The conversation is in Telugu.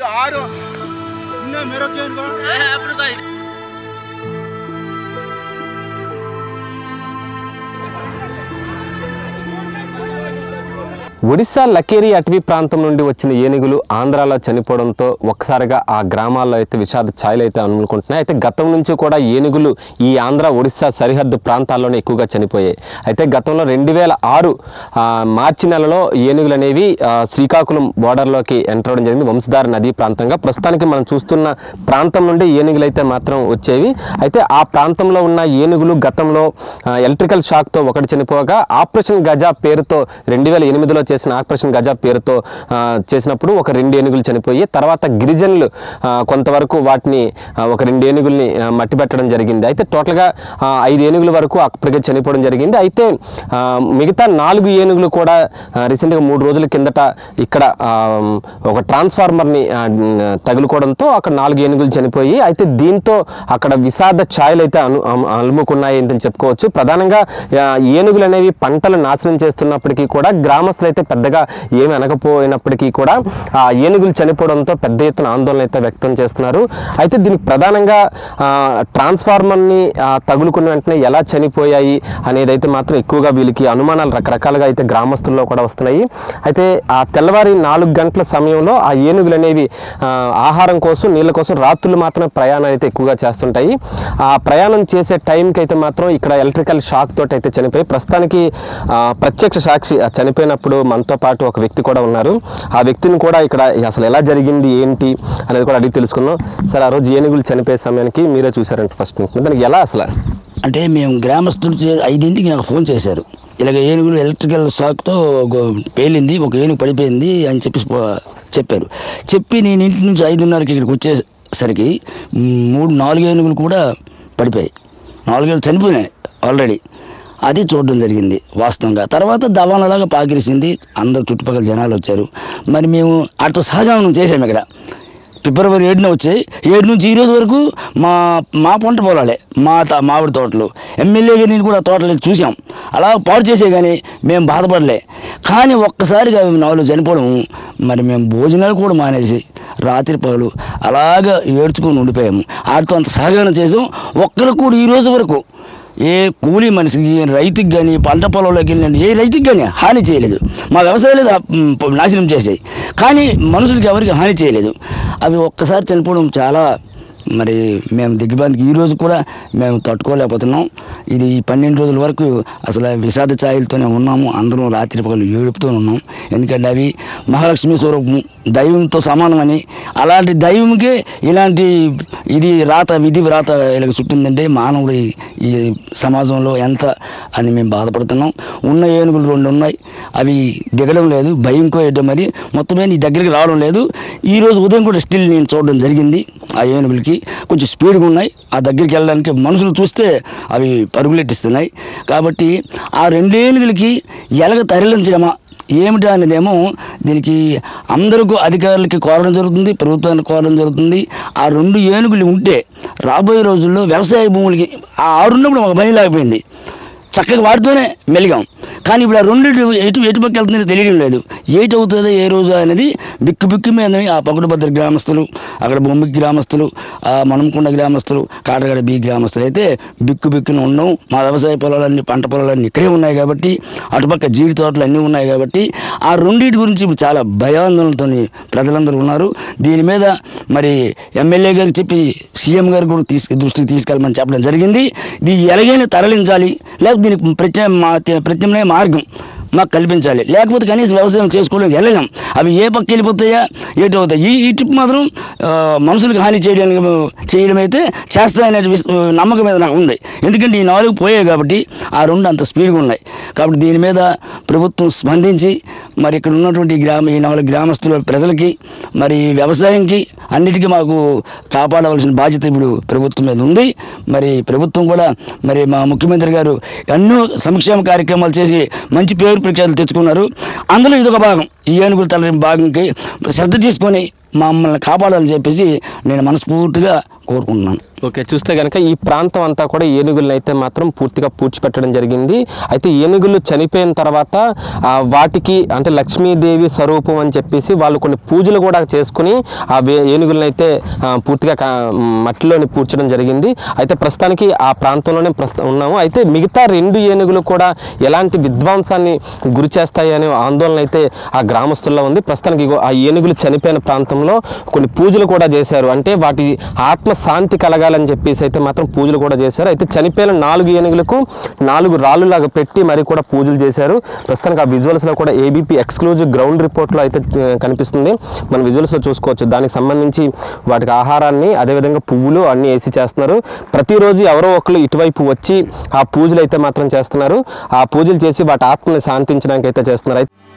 ఆరు ಇನ್ನೂ ಮೆರಕೇನ್ಗಳು ఒడిశా లకేరి అటవీ ప్రాంతం నుండి వచ్చిన ఏనుగులు ఆంధ్రాలో చనిపోవడంతో ఒక్కసారిగా ఆ గ్రామాల్లో అయితే విషాద ఛాయలు అయితే అనుకుంటున్నాయి అయితే గతం నుంచి కూడా ఏనుగులు ఈ ఆంధ్ర ఒడిశా సరిహద్దు ప్రాంతాల్లోనే ఎక్కువగా చనిపోయాయి అయితే గతంలో రెండు వేల ఆరు మార్చి నెలలో ఏనుగులు అనేవి ఆ, శ్రీకాకుళం బోర్డర్లోకి ఎంటర్ అవ్వడం జరిగింది వంశధార నదీ ప్రాంతంగా ప్రస్తుతానికి మనం చూస్తున్న ప్రాంతం నుండి ఏనుగులు అయితే మాత్రం వచ్చేవి అయితే ఆ ప్రాంతంలో ఉన్న ఏనుగులు గతంలో ఆ, ఎలక్ట్రికల్ షాక్తో ఒకటి చనిపోగా ఆపరేషన్ గజా పేరుతో రెండు వేల ఎనిమిదిలో చేసిన ఆపరేషన్ గజా పేరుతో ఆ, చేసినప్పుడు ఒక రెండు ఏనుగులు చనిపోయి తర్వాత గిరిజనులు ఆ, కొంతవరకు వాటిని ఆ, ఒక రెండు ఏనుగుల్ని ఆ, మట్టి పెట్టడం జరిగింది అయితే టోటల్గా ఆ, ఐదు ఏనుగుల వరకు అప్పటికే చనిపోవడం జరిగింది అయితే ఆ, మిగతా నాలుగు ఏనుగులు కూడా ఆ, రీసెంట్గా మూడు రోజుల కిందట ఇక్కడ ఆ, ఒక ట్రాన్స్ఫార్మర్ని ఆ, తగులుకోవడంతో అక్కడ నాలుగు ఏనుగులు చనిపోయి అయితే దీంతో అక్కడ విషాద ఛాయలు అయితే అను అము- అలుముకున్నాయి అని చెప్పుకోవచ్చు ప్రధానంగా ఆ, ఏనుగులు అనేవి పంటలు నాశనం చేస్తున్నప్పటికీ కూడా గ్రామస్తులు అయితే పెద్దగా ఏమి అనకపోయినప్పటికీ కూడా ఆ ఏనుగులు చనిపోవడంతో పెద్ద ఎత్తున ఆందోళన అయితే వ్యక్తం చేస్తున్నారు అయితే దీనికి ప్రధానంగా ఆ, ట్రాన్స్ఫార్మర్ని ఆ, తగులుకున్న వెంటనే ఎలా చనిపోయాయి అనేది అయితే మాత్రం ఎక్కువగా వీళ్ళకి అనుమానాలు రకరకాలుగా అయితే గ్రామస్తుల్లో కూడా వస్తున్నాయి అయితే ఆ తెల్లవారి నాలుగు గంటల సమయంలో ఆ ఏనుగులు అనేవి ఆ, ఆహారం కోసం నీళ్ళ కోసం రాత్రులు మాత్రమే ప్రయాణం అయితే ఎక్కువగా చేస్తుంటాయి ఆ ప్రయాణం చేసే టైంకి అయితే మాత్రం ఇక్కడ ఎలక్ట్రికల్ షాక్ తోటి అయితే చనిపోయి ప్రస్తుతానికి ఆ, ప్రత్యక్ష సాక్షి ఆ చనిపోయినప్పుడు మనతో పాటు ఒక వ్యక్తి కూడా ఉన్నారు ఆ వ్యక్తిని కూడా ఇక్కడ అసలు ఎలా జరిగింది ఏంటి అనేది కూడా అడిగి తెలుసుకుందాం సార్ ఆ రోజు ఏనుగులు చనిపోయే సమయానికి మీరే చూసారంట ఫస్ట్ దానికి ఎలా అసలు అంటే మేము గ్రామస్తులు చే- ఐదింటికి నాకు ఫోన్ చేశారు ఇలాగ ఏనుగులు ఎలక్ట్రికల్ షాక్తో ఒక పేలింది ఒక ఏనుగు పడిపోయింది అని చెప్పి పో- చెప్పారు చెప్పి నేను ఇంటి నుంచి ఐదున్నరకి ఇక్కడికి వచ్చేసరికి మ్, మూడు నాలుగు ఏనుగులు కూడా పడిపోయాయి నాలుగు ఏనుగులు చనిపోయినాయి ఆల్రెడీ అది చూడడం జరిగింది వాస్తవంగా తర్వాత దవానలాగా పాకిరిసింది అందరు చుట్టుపక్కల జనాలు వచ్చారు మరి మేము వాటితో సహజీవనం చేసాము ఇక్కడ ఫిబ్రవరి ఏడున వచ్చాయి ఏడు నుంచి ఈ రోజు వరకు మా మా పంట పొలాలే మా త- మామిడి తోటలు ఎమ్మెల్యేగా నేను కూడా తోటలు చూసాం అలా పాడు చేసే కానీ మేము బాధపడలే కానీ ఒక్కసారిగా నాలుగు చనిపోవడం మరి మేము భోజనాలు కూడా మానేసి రాత్రి పగలు అలాగా ఏడ్చుకొని ఉండిపోయాము వాటితో అంత సహకారం చేసాం ఒక్కరు కూడా ఈ రోజు వరకు ఏ కూలీ మనిషికి రైతుకి కానీ పంట పొలంలోకి వెళ్ళిన ఏ రైతుకి కానీ హాని చేయలేదు మా వ్యవసాయాలు నాశనం చేసాయి కానీ మనుషులకి ఎవరికి హాని చేయలేదు అవి ఒక్కసారి చనిపోవడం చాలా మరి మేము దిగ్భ్రాంతికి ఈ రోజు కూడా మేము తట్టుకోలేకపోతున్నాం ఇది ఈ పన్నెండు రోజుల వరకు అసలు విషాద ఛాయలతోనే ఉన్నాము అందరం రాత్రి పగలు ఏడుపుతూ ఉన్నాం ఎందుకంటే అవి మహాలక్ష్మి స్వరూపం దైవంతో సమానమని అలాంటి దైవంకే ఇలాంటి ఇది రాత విధి వ్రాత ఇలా చుట్టిందంటే మానవుడు ఈ- ఈ సమాజంలో ఎంత అని మేము బాధపడుతున్నాం ఉన్న ఏనుగులు రెండు ఉన్నాయి అవి దిగడం లేదు భయంకో ఏటో మరి మొత్తమే నీ దగ్గరికి రావడం లేదు ఈ రోజు ఉదయం కూడా స్టిల్ నేను చూడడం జరిగింది ఆ ఏనుగులకి కొంచెం స్పీడ్గా ఉన్నాయి ఆ దగ్గరికి వెళ్ళడానికి మనుషులు చూస్తే అవి పరుగులెట్టిస్తున్నాయి కాబట్టి ఆ రెండు ఏనుగులకి ఎలగ తరలించడమా ఏమిటి అనేదేమో దీనికి అందరికీ అధికారులకి కోరడం జరుగుతుంది ప్రభుత్వానికి కోరడం జరుగుతుంది ఆ రెండు ఏనుగులు ఉంటే రాబోయే రోజుల్లో వ్యవసాయ భూములకి ఆ ఆరున్నప్పుడు మాకు భయం లేకపోయింది చక్కగా వాటితోనే మెలిగాం కానీ ఇప్పుడు ఆ రెండు ఎటు ఎటు పక్క వెళ్తుందో తెలియడం లేదు ఏటి అవుతుందో ఏ రోజు అనేది బిక్కు బిక్కు మీద ఆ పగుడుభద్ర గ్రామస్తులు అక్కడ బొమ్మికి గ్రామస్తులు ఆ మనంకొండ గ్రామస్తులు కాటగడ బి గ్రామస్తులు అయితే బిక్కు బిక్కున ఉన్నాం మా వ్యవసాయ పొలాలన్నీ పంట పొలాలన్నీ ఇక్కడే ఉన్నాయి కాబట్టి అటుపక్క జీడి తోటలు అన్నీ ఉన్నాయి కాబట్టి ఆ రెండింటి గురించి ఇప్పుడు చాలా భయాందోళనతో ప్రజలందరూ ఉన్నారు దీని మీద మరి ఎమ్మెల్యే గారికి చెప్పి సీఎం గారు కూడా తీసుకు దృష్టికి తీసుకెళ్ళమని చెప్పడం జరిగింది ఇది ఎలాగైనా తరలించాలి లేకపోతే దీనికి ప్రత్యా మా- ప్రత్యామ్నాయ మార్గం మాకు కల్పించాలి లేకపోతే కనీసం వ్యవసాయం చేసుకోవడానికి వెళ్ళలేం అవి ఏ పక్క వెళ్ళిపోతాయా ఏటి అవుతాయి ఈ ఈ ట్రిప్ మాత్రం ఆ, మనుషులకు హాని చేయడానికి చేయడం అయితే చేస్తాయనే విస్- నమ్మకం మీద నాకు ఉంది ఎందుకంటే ఈ నాలుగు పోయాయి కాబట్టి ఆ రెండు అంత స్పీడ్గా ఉన్నాయి కాబట్టి దీని మీద ప్రభుత్వం స్పందించి మరి ఇక్కడ ఉన్నటువంటి ఈ గ్రామ ఈ నాలుగు గ్రామస్తుల ప్రజలకి మరి వ్యవసాయంకి అన్నిటికీ మాకు కాపాడవలసిన బాధ్యత ఇప్పుడు ప్రభుత్వం మీద ఉంది మరి ప్రభుత్వం కూడా మరి మా ముఖ్యమంత్రి గారు ఎన్నో సంక్షేమ కార్యక్రమాలు చేసి మంచి పేరు ప్రఖ్యాతులు తెచ్చుకున్నారు అందులో ఇదొక భాగం ఈ ఏనుగుల తల భాగంకి శ్రద్ధ తీసుకొని మమ్మల్ని కాపాడాలని చెప్పేసి నేను మనస్ఫూర్తిగా కోరుకుంటున్నాను ఓకే చూస్తే కనుక ఈ ప్రాంతం అంతా కూడా ఏనుగులను అయితే మాత్రం పూర్తిగా పూడ్చిపెట్టడం జరిగింది అయితే ఏనుగులు చనిపోయిన తర్వాత ఆ, వాటికి అంటే లక్ష్మీదేవి స్వరూపం అని చెప్పేసి వాళ్ళు కొన్ని పూజలు కూడా చేసుకుని ఆ వే- ఏనుగులను అయితే ఆ, పూర్తిగా కా- మట్టిలోని పూడ్చడం జరిగింది అయితే ప్రస్తుతానికి ఆ ప్రాంతంలోనే ప్రస్తుతం ఉన్నాము అయితే మిగతా రెండు ఏనుగులు కూడా ఎలాంటి విధ్వంసాన్ని గురి చేస్తాయి అనే ఆందోళన అయితే ఆ గ్రామస్తుల్లో ఉంది ప్రస్తుతానికి ఇగో ఆ ఏనుగులు చనిపోయిన ప్రాంతంలో కొన్ని పూజలు కూడా చేశారు అంటే వాటి ఆత్మ శాంతి కలగాలని చెప్పేసి అయితే మాత్రం పూజలు కూడా చేశారు అయితే చనిపోయిన నాలుగు ఏనుగులకు నాలుగు రాళ్ళు లాగా పెట్టి మరి కూడా పూజలు చేశారు ప్రస్తుతానికి ఆ విజువల్స్లో కూడా ఏబీపీ ఎక్స్క్లూజివ్ గ్రౌండ్ రిపోర్ట్లో అయితే ఆ, కనిపిస్తుంది మన విజువల్స్లో చూసుకోవచ్చు దానికి సంబంధించి వాటికి ఆహారాన్ని అదేవిధంగా పువ్వులు అన్నీ వేసి చేస్తున్నారు ప్రతిరోజు ఎవరో ఒకరు ఇటువైపు వచ్చి ఆ పూజలు అయితే మాత్రం చేస్తున్నారు ఆ పూజలు చేసి వాటి ఆత్మని శాంతించడానికి అయితే చేస్తున్నారు అయితే